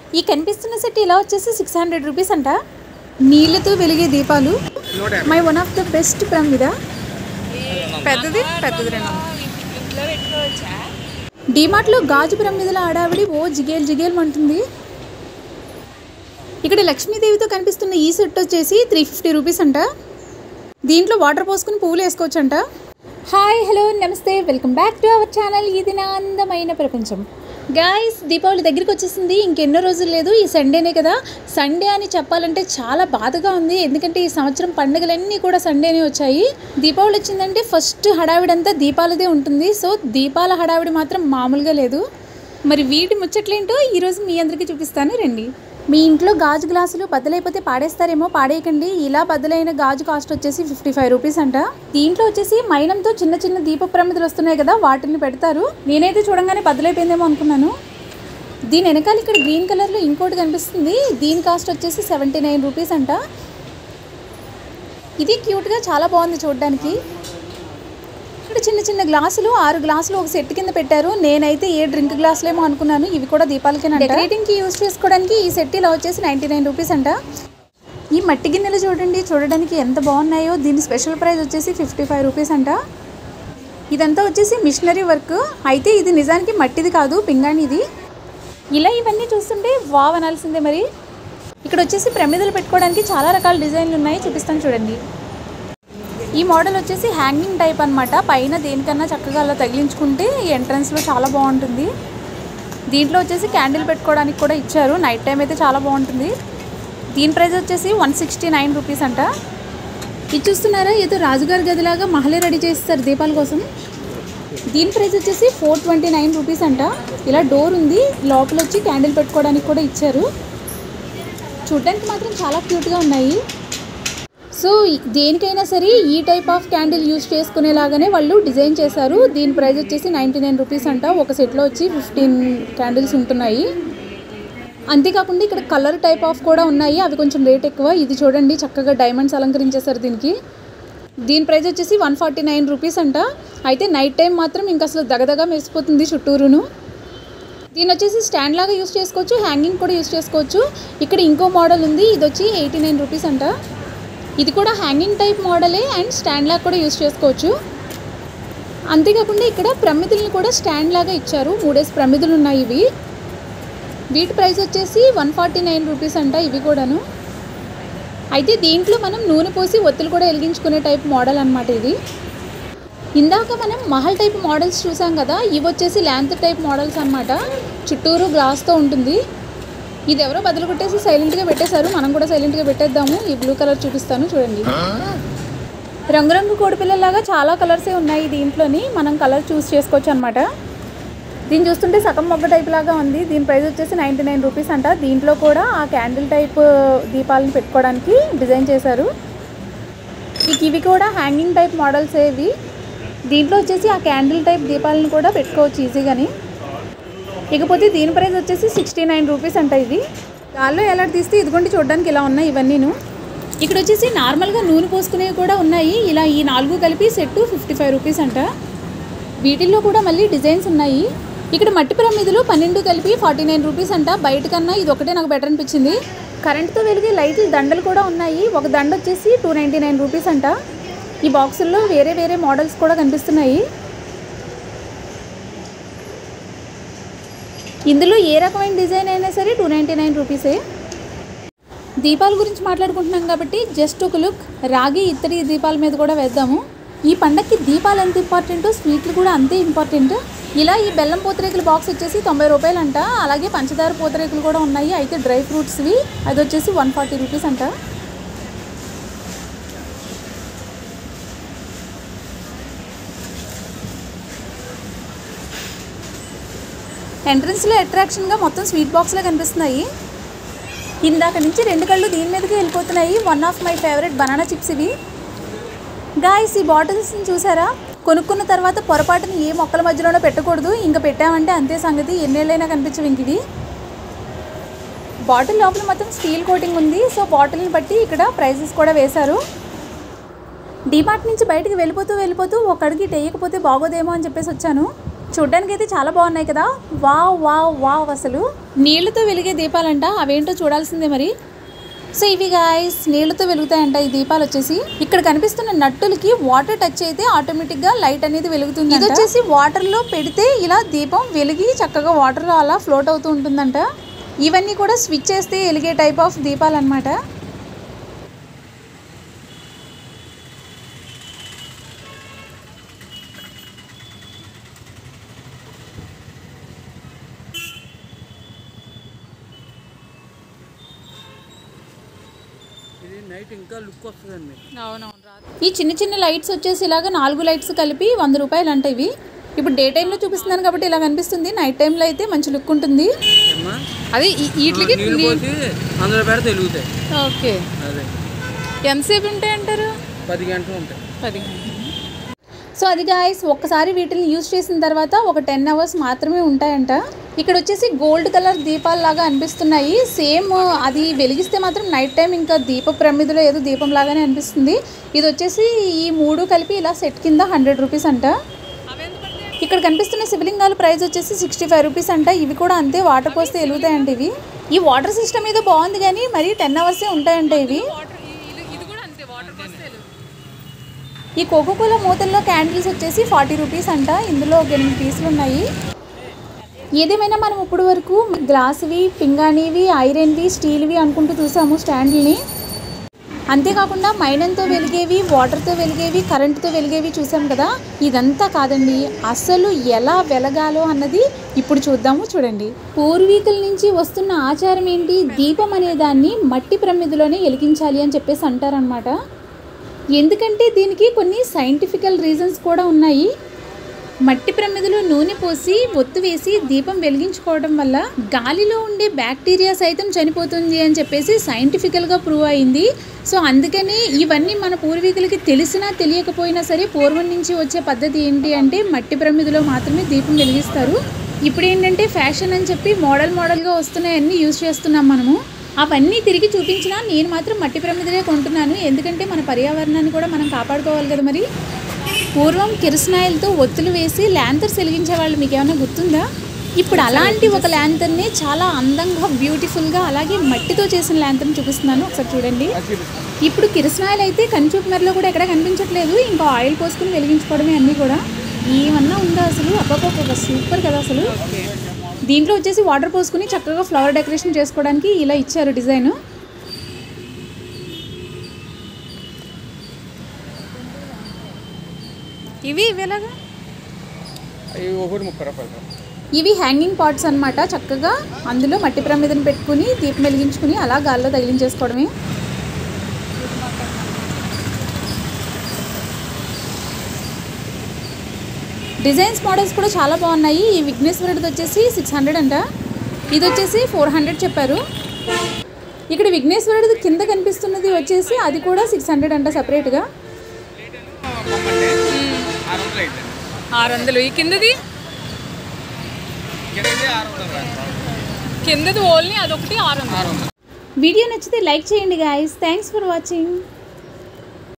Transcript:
ఈ కనిపిస్తున్న సెట్ ఇలా వచ్చేసి సిక్స్ హండ్రెడ్ రూపీస్ అంట నీళ్ళతో వెలిగే దీపాలు my one of the best ప్రమిద పెద్దది పెద్దది రెండు ఇంట్లో పెట్టుకోవచ్చా డీమార్ట్లో గాజు ప్రమిదల ఆడావిడి ఓ జిగేల్ జిగేల్ అంటుంది ఇక్కడ లక్ష్మీదేవితో కనిపిస్తున్న ఈ సెట్ వచ్చేసి త్రీ ఫిఫ్టీ రూపీస్ అంట దీంట్లో వాటర్ పోసుకుని పువ్వులు వేసుకోవచ్చంట హాయ్ హలో నమస్తే welcome back to our channel ఇది నా అందమైన ప్రపంచం గాయస్ దీపావళి దగ్గరికి వచ్చేసింది ఇంకెన్నో రోజులు లేదు ఈ సండేనే కదా సండే అని చెప్పాలంటే చాలా బాధగా ఉంది ఎందుకంటే ఈ సంవత్సరం పండుగలన్నీ కూడా సండేనే వచ్చాయి దీపావళి వచ్చిందంటే ఫస్ట్ హడావిడంతా దీపాలదే ఉంటుంది సో దీపాల హడావిడి మాత్రం మామూలుగా లేదు మరి వీటి ముచ్చట్లేంటో ఈరోజు మీ అందరికీ చూపిస్తాను రండి మీ ఇంట్లో గాజు గ్లాసులు బద్దలైపోతే పాడేస్తారేమో పాడేయకండి ఇలా బద్దలైన గాజు కాస్ట్ వచ్చేసి ఫిఫ్టీ ఫైవ్ రూపీస్ అంట దీంట్లో వచ్చేసి మైనంతో చిన్న చిన్న దీప ప్రమిదలు వస్తున్నాయి కదా వాటిని పెడతారు నేనైతే చూడంగానే బద్దలైపోయిందేమో అనుకున్నాను దీని వెనకాల ఇక్కడ గ్రీన్ కలర్లో ఇంకోటి కనిపిస్తుంది దీని కాస్ట్ వచ్చేసి సెవెంటీ నైన్ రూపీస్ అంట ఇది క్యూట్గా చాలా బాగుంది చూడడానికి ఇక్కడ చిన్న చిన్న గ్లాసులు ఆరు గ్లాసులు ఒక సెట్ కింద పెట్టారు నేనైతే ఏ డ్రింక్ గ్లాసులేమో అనుకున్నాను ఇవి కూడా దీపాలకి డెకరేటింగ్ కి యూస్ చేసుకోవడానికి ఈ సెట్ ఇలా వచ్చేసి నైంటీ నైన్ రూపీస్ అంట ఈ మట్టి గిన్నెలు చూడండి చూడడానికి ఎంత బాగున్నాయో దీని స్పెషల్ ప్రైస్ వచ్చేసి ఫిఫ్టీ ఫైవ్ రూపీస్ అంట ఇదంతా వచ్చేసి మిషనరీ వర్క్ అయితే ఇది నిజానికి మట్టిది కాదు పింగాణిది ఇలా ఇవన్నీ చూస్తుంటే వావ్ అనాల్సిందే మరి ఇక్కడ వచ్చేసి ప్రమిదలు పెట్టుకోవడానికి చాలా రకాల డిజైన్లు ఉన్నాయి చూపిస్తాను చూడండి ఈ మోడల్ వచ్చేసి హ్యాంగింగ్ టైప్ అన్నమాట పైన దేనికన్నా చక్కగా అలా తగిలించుకుంటే ఎంట్రన్స్లో చాలా బాగుంటుంది దీంట్లో వచ్చేసి క్యాండిల్ పెట్టుకోవడానికి కూడా ఇచ్చారు నైట్ టైం అయితే చాలా బాగుంటుంది దీని ప్రైస్ వచ్చేసి వన్ సిక్స్టీ నైన్ రూపీస్ అంట ఇది చూస్తున్నారా ఏదో రాజుగారి గదిలాగా మహలే రెడీ చేస్తారు దీపాల కోసం దీని ప్రైస్ వచ్చేసి ఫోర్ ట్వంటీ నైన్ రూపీస్ అంట ఇలా డోర్ ఉంది లోపల వచ్చి క్యాండిల్ పెట్టుకోవడానికి కూడా ఇచ్చారు చూడడానికి మాత్రం చాలా క్యూట్గా ఉన్నాయి సో దేనికైనా సరే ఈ టైప్ ఆఫ్ క్యాండిల్ యూస్ చేసుకునేలాగానే వాళ్ళు డిజైన్ చేశారు దీని ప్రైస్ వచ్చేసి నైంటీ నైన్ రూపీస్ అంట ఒక సెట్లో వచ్చి ఫిఫ్టీన్ క్యాండిల్స్ ఉంటున్నాయి అంతేకాకుండా ఇక్కడ కలర్ టైప్ ఆఫ్ కూడా ఉన్నాయి అవి కొంచెం రేట్ ఎక్కువ ఇది చూడండి చక్కగా డైమండ్స్ అలంకరించేశారు దీనికి దీని ప్రైస్ వచ్చేసి వన్ ఫార్టీ నైన్ రూపీస్ అంట అయితే నైట్ టైం మాత్రం ఇంకా అసలు దగదగా మెరిసిపోతుంది చుట్టూరును దీని వచ్చేసి స్టాండ్ లాగా యూస్ చేసుకోవచ్చు హ్యాంగింగ్ కూడా యూస్ చేసుకోవచ్చు ఇక్కడ ఇంకో మోడల్ ఉంది ఇది వచ్చి ఎయిటీ నైన్ రూపీస్ అంట ఇది కూడా హ్యాంగింగ్ టైప్ మోడలే అండ్ స్టాండ్ లాగా కూడా యూస్ చేసుకోవచ్చు అంతేకాకుండా ఇక్కడ ప్రమిదలను కూడా స్టాండ్ లాగా ఇచ్చారు మూడేసి ప్రమిదలు ఉన్నాయి ఇవి వీటి ప్రైస్ వచ్చేసి వన్ ఫార్టీ నైన్ రూపీస్ అంట ఇవి కూడాను అయితే దీంట్లో మనం నూనె పోసి ఒత్తులు కూడా వెలిగించుకునే టైప్ మోడల్ అనమాట ఇది ఇందాక మనం మహల్ టైప్ మోడల్స్ చూసాం కదా ఇవి వచ్చేసి ల్యాంత్ టైప్ మోడల్స్ అనమాట చుట్టూరు గ్లాస్తో ఉంటుంది ఇది ఎవరో బదులు కొట్టేసి సైలెంట్గా పెట్టేశారు మనం కూడా సైలెంట్గా పెట్టేద్దాము ఈ బ్లూ కలర్ చూపిస్తాను చూడండి రంగురంగు కోడిపిల్లలాగా చాలా కలర్సే ఉన్నాయి దీంట్లోని మనం కలర్ చూస్ చేసుకోవచ్చు అనమాట దీన్ని చూస్తుంటే సగం మొగ్గ టైప్ లాగా ఉంది దీని ప్రైస్ వచ్చేసి నైంటీ నైన్ రూపీస్ అంట దీంట్లో కూడా ఆ క్యాండిల్ టైప్ దీపాలను పెట్టుకోవడానికి డిజైన్ చేశారు ఇక ఇవి కూడా హ్యాంగింగ్ టైప్ మోడల్స్ ఇవి దీంట్లో వచ్చేసి ఆ క్యాండిల్ టైప్ దీపాలను కూడా పెట్టుకోవచ్చు ఈజీగాని ఇకపోతే దీని ప్రైస్ వచ్చేసి సిక్స్టీ నైన్ రూపీస్ అంట ఇది గాల్లో ఎలా తీస్తే ఇదిగోండి చూడడానికి ఇలా ఉన్నాయి ఇవన్నీను ఇక్కడ వచ్చేసి నార్మల్గా నూనె పోసుకునేవి కూడా ఉన్నాయి ఇలా ఈ నాలుగు కలిపి సెట్ ఫిఫ్టీ ఫైవ్ రూపీస్ అంట వీటిల్లో కూడా మళ్ళీ డిజైన్స్ ఉన్నాయి ఇక్కడ మట్టి ప్రమిదలు పన్నెండు కలిపి ఫార్టీ నైన్ రూపీస్ అంట బయట కన్నా ఇది ఒకటే నాకు బెటర్ అనిపించింది కరెంట్తో వెలిగే లైట్లు దండలు కూడా ఉన్నాయి ఒక దండ వచ్చేసి టూ నైంటీ నైన్ రూపీస్ అంట ఈ బాక్సుల్లో వేరే వేరే మోడల్స్ కూడా కనిపిస్తున్నాయి ఇందులో ఏ రకమైన డిజైన్ అయినా సరే టూ నైంటీ నైన్ రూపీసే దీపాల గురించి మాట్లాడుకుంటున్నాం కాబట్టి జస్ట్ ఒక లుక్ రాగి ఇత్తడి దీపాల మీద కూడా వేద్దాము ఈ పండక్కి దీపాలు ఎంత ఇంపార్టెంటో స్వీట్లు కూడా అంతే ఇంపార్టెంట్ ఇలా ఈ బెల్లం పూతరేకుల బాక్స్ వచ్చేసి తొంభై రూపాయలు అంట అలాగే పంచదార పూతరేకులు కూడా ఉన్నాయి అయితే డ్రై ఫ్రూట్స్వి అది వచ్చేసి వన్ ఫార్టీ రూపీస్ అంట ఎంట్రన్స్లో అట్రాక్షన్గా మొత్తం స్వీట్ బాక్స్లో కనిపిస్తున్నాయి ఇందాక నుంచి రెండు కళ్ళు దీని మీదకి వెళ్ళిపోతున్నాయి one of my favourite banana chips ఇవి గాయస్ ఈ బాటిల్స్ని చూసారా కొనుక్కున్న తర్వాత పొరపాటుని ఏ మొక్కల మధ్యలోనో పెట్టకూడదు ఇంకా పెట్టామంటే అంతే సంగతి ఎన్నేళ్ళైనా కనిపించవు ఇంక ఇవి బాటిల్ లోపల మొత్తం స్టీల్ కోటింగ్ ఉంది సో బాటిల్ని బట్టి ఇక్కడ ప్రైజెస్ కూడా వేశారు డిమార్ట్ నుంచి బయటికి వెళ్ళిపోతూ వెళ్ళిపోతూ ఒక అడిగి టేయకపోతే బాగోదేమో అని చెప్పేసి వచ్చాను చూడ్డానికి అయితే చాలా బాగున్నాయి కదా వావ్ వావ్ వావ్ అసలు నీళ్లతో వెలిగే దీపాలంట అవేంటో చూడాల్సిందే మరి సో ఇవి గాయస్ నీళ్లతో వెలుగుతాయంట ఈ దీపాలు వచ్చేసి ఇక్కడ కనిపిస్తున్న నట్టులకి వాటర్ టచ్ అయితే ఆటోమేటిక్ గా లైట్ అనేది వెలుగుతుంది ఇది వచ్చేసి వాటర్ లో పెడితే ఇలా దీపం వెలిగి చక్కగా వాటర్ లో అలా ఫ్లోట్ అవుతూ ఉంటుందంట ఇవన్నీ కూడా స్విచ్ చేస్తే వెలిగే టైప్ ఆఫ్ దీపాలు అనమాట ఇది నైట్ ఇంకా లుక్ వస్తుందండి అవునవును రాదు ఈ చిన్న చిన్న లైట్స్ వచ్చేసి ఇలాగ నాలుగు లైట్స్ కలిపి వంద రూపాయలు అంట ఇవి ఇప్పుడు డే టైంలో చూపిస్తున్నాను కాబట్టి ఇలా కనిపిస్తుంది నైట్ టైంలో అయితే మంచి లుక్ ఉంటుంది ఏమ్మా అది ఈ- వీటికి నీళ్ళు పోసి అందులో పెడితే వెలుగుతాయి ఓకే అదే ఎంతసేపు ఉంటాయి అంటారు పది గంటలు ఉంటాయి పది సో అది గాయస్ ఒక్కసారి వీటిని యూజ్ చేసిన తర్వాత ఒక టెన్ అవర్స్ మాత్రమే ఉంటాయంట ఇక్కడ వచ్చేసి గోల్డ్ కలర్ దీపాలు లాగా అనిపిస్తున్నాయి సేమ్ అది వెలిగిస్తే మాత్రం నైట్ టైం ఇంకా దీప ప్రమిదిలో ఏదో దీపం లాగానే అనిపిస్తుంది ఇది వచ్చేసి ఈ మూడు కలిపి ఇలా సెట్ కింద హండ్రెడ్ రూపీస్ అంట ఇక్కడ కనిపిస్తున్న శివలింగాల ప్రైస్ వచ్చేసి సిక్స్టీ ఫైవ్ రూపీస్ అంట ఇవి కూడా అంతే వాటర్ పోస్తే వెలుగుతాయంట ఇవి ఈ వాటర్ సిస్టమ్ ఏదో బాగుంది కానీ మరి టెన్ అవర్సే ఉంటాయంట ఇవి వాటర్ ఇది కూడా అంతే వాటర్ పోస్తే ఈ కోకోకోలా మూతల్లో క్యాండిల్స్ వచ్చేసి ఫార్టీ రూపీస్ అంట ఇందులో ఒక ఎనిమిది పీసులు ఉన్నాయి ఏదేమైనా మనం ఇప్పుడు వరకు గ్లాసువి పింగాణివి ఐరన్వి స్టీల్వి అనుకుంటూ చూసాము స్టాండ్ని అంతేకాకుండా మైనంతో వెలిగేవి వాటర్తో వెలిగేవి కరెంటుతో వెలిగేవి చూసాం కదా ఇదంతా కాదండి అసలు ఎలా వెలగాలో అన్నది ఇప్పుడు చూద్దాము చూడండి పూర్వీకుల నుంచి వస్తున్న ఆచారం ఏంటి దీపం అనే దాన్ని మట్టి ప్రమిదిలోనే వెలిగించాలి అని చెప్పేసి అంటారనమాట ఎందుకంటే దీనికి కొన్ని సైంటిఫికల్ రీజన్స్ కూడా ఉన్నాయి మట్టి ప్రమిదలో నూనె పోసి ఒత్తు వేసి దీపం వెలిగించుకోవడం వల్ల గాలిలో ఉండే బ్యాక్టీరియా సైతం చనిపోతుంది అని చెప్పేసి సైంటిఫికల్గా ప్రూవ్ అయింది సో అందుకని ఇవన్నీ మన పూర్వీకులకి తెలిసినా తెలియకపోయినా సరే పూర్వం నుంచి వచ్చే పద్ధతి ఏంటి అంటే మట్టి ప్రమిదలో మాత్రమే దీపం వెలిగిస్తారు ఇప్పుడు ఏంటంటే ఫ్యాషన్ అని చెప్పి మోడల్ మోడల్గా వస్తున్నాయన్నీ యూజ్ చేస్తున్నాం మనము అవన్నీ తిరిగి చూపించినా నేను మాత్రం మట్టి ప్రమిదలే కొంటున్నాను ఎందుకంటే మన పర్యావరణాన్ని కూడా మనం కాపాడుకోవాలి కదా మరి పూర్వం కిరసనాయిలతో ఒత్తులు వేసి ల్యాంతర్స్ వెలిగించే వాళ్ళు మీకు ఏమైనా గుర్తుందా ఇప్పుడు అలాంటి ఒక ల్యాంతర్ని చాలా అందంగా బ్యూటిఫుల్గా అలాగే మట్టితో చేసిన ల్యాంతర్ని చూపిస్తున్నాను ఒకసారి చూడండి ఇప్పుడు కిరసనాయిలు అయితే కంచూపు మెరలో కూడా ఎక్కడ కనిపించట్లేదు ఇంకా ఆయిల్ పోసుకుని వెలిగించుకోవడమే అన్నీ కూడా ఏమన్నా ఉందా అసలు అబ్బబ్బబ్బ సూపర్ కదా అసలు దీంట్లో వచ్చేసి వాటర్ పోసుకుని చక్కగా ఫ్లవర్ డెకరేషన్ చేసుకోవడానికి ఇలా ఇచ్చారు డిజైన్ ఇవి ఇవి ఎలాగా అవి ఒకటి ముప్పై రూపాయలు ఇవి హ్యాంగింగ్ పాట్స్ అన్నమాట చక్కగా అందులో మట్టి ప్రమిదను పెట్టుకుని దీపం వెలిగించుకుని అలా గాల్లో తగిలించేసుకోవడమే డిజైన్స్ మోడల్స్ కూడా చాలా బాగున్నాయి ఈ విఘ్నేశ్వరుడిది వచ్చేసి సిక్స్ హండ్రెడ్ అంట ఇది వచ్చేసి ఫోర్ హండ్రెడ్ చెప్పారు ఇక్కడ విఘ్నేశ్వరుడిది కింద కనిపిస్తున్నది వచ్చేసి అది కూడా సిక్స్ హండ్రెడ్ అంట సపరేట్గా ఆరు వందలు అయితే ఆరు వందలు ఈ కిందది ఇక్కడైతే ఆరు వందలు కిందది ఓన్లీ అదొకటి ఆరు వందలు వీడియో నచ్చితే లైక్ చేయండి గాయస్ థ్యాంక్స్ ఫర్ వాచింగ్